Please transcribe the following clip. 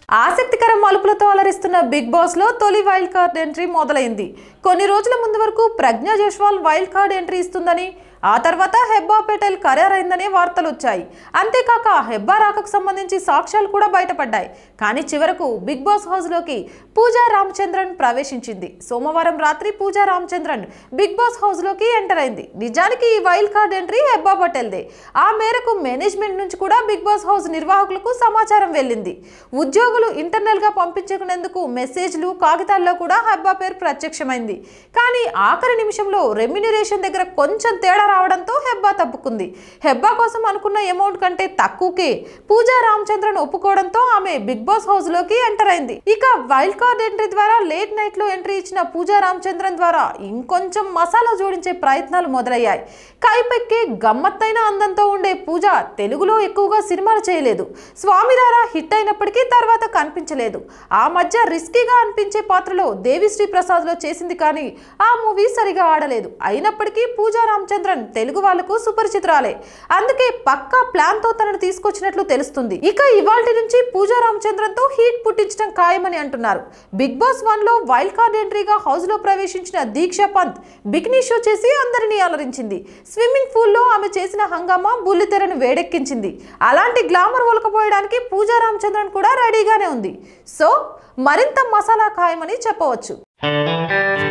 ఆసక్తికర మలుపులతో అలరిస్తున్న big boss లో తొలి వైల్డ్ కార్డ్ ఎంట్రీ మొదలైంది కొన్ని రోజుల ముందు వరకు Pragya Jaiswal wild card entry ఇస్తుందని ఆ తర్వాత హెబ్బా పటేల్ ఖరారైందనే వార్తలు వచ్చాయి అంతేకాక హెబ్బా రాకకు సంబంధించి సాక్ష్యాలు కూడా బయటపడ్డాయి కానీ చివరకు బిగ్ బాస్ హౌస్లోకి పూజా రామచంద్రన్ ప్రవేశించింది సోమవారం రాత్రి పూజా రామచంద్రన్ బిగ్ బాస్ హౌస్లోకి ఎంటర్ అయింది నిజానికి ఈ వైల్డ్ కార్డ్ ఎంట్రీ హెబ్బా పటేల్దే ఆ మేరకు మేనేజ్మెంట్ నుంచి కూడా బిగ్ బాస్ హౌస్ నిర్వాహకులకు సమాచారం వెళ్ళింది ఉద్యోగులు ఇంటర్నల్ గా పంపించుకునేందుకు మెసేజ్లు కాగితాల్లో కూడా హెబ్బా పేరు ప్రత్యక్షమైంది కానీ ఆఖరి నిమిషంలో రెమ్యునరేషన్ దగ్గర కొంచెం తేడా రావడంతో హెబ్బా తప్పుకుంది హెబ్బా కోసం అనుకున్న అమౌంట్ కంటే తక్కువకే పూజా రామచంద్రన్ ఒప్పుకోవడంతో ఆమె బిగ్ బాస్ హౌస్ లోకి ఎంటర్ అయింది ఇక వైల్డ్ కార్డ్ ఎంట్రీ ద్వారా లేట్ నైట్ లో ఎంట్రీ ఇచ్చిన పూజా రామచంద్రన్ ద్వారా ఇంకొంచెం మసాలా జోడించే ప్రయత్నాలు మొదలయ్యాయి కైపెక్కే గమ్మత్తైన అందంతో ఉండే పూజ తెలుగులో ఎక్కువగా సినిమాలు చేయలేదు స్వామిరారా హిట్ అయినప్పటికీ తర్వాత కనిపించలేదు ఆ మధ్య రిస్కీగా అనిపించే పాత్రలో దేవిశ్రీ ప్రసాద్ లో చేసింది కానీ ఆ మూవీ సరిగా ఆడలేదు అయినప్పటికీ పూజా రామచంద్రన్ తెలుగు వాళ్లకు సుపరిచితురాలే అందుకే పక్కా ప్లాన్ తో తనను తీసుకొచ్చినట్లు తెలుస్తుంది ఇక ఇవాల్టి నుంచి పూజా రామచంద్రన్ తో హీట్ పుట్టించడం ఖాయమని అంటున్నారు బిగ్ బాస్ వన్ లో వైల్డ్ కార్డ్ ఎంట్రీగా హౌస్ లో ప్రవేశించిన దీక్ష పంత్ బికినీ షో చేసి అందరినీ అలరించింది స్విమ్మింగ్ పూల్ లో ఆమె చేసిన హంగామా బుల్లితెరను వేడెక్కించింది అలాంటి గ్లామర్ ఒలకపోయడానికి పూజా రామచంద్రన్ కూడా రెడీగానే ఉంది సో మరింత మసాలా ఖాయమని చెప్పవచ్చు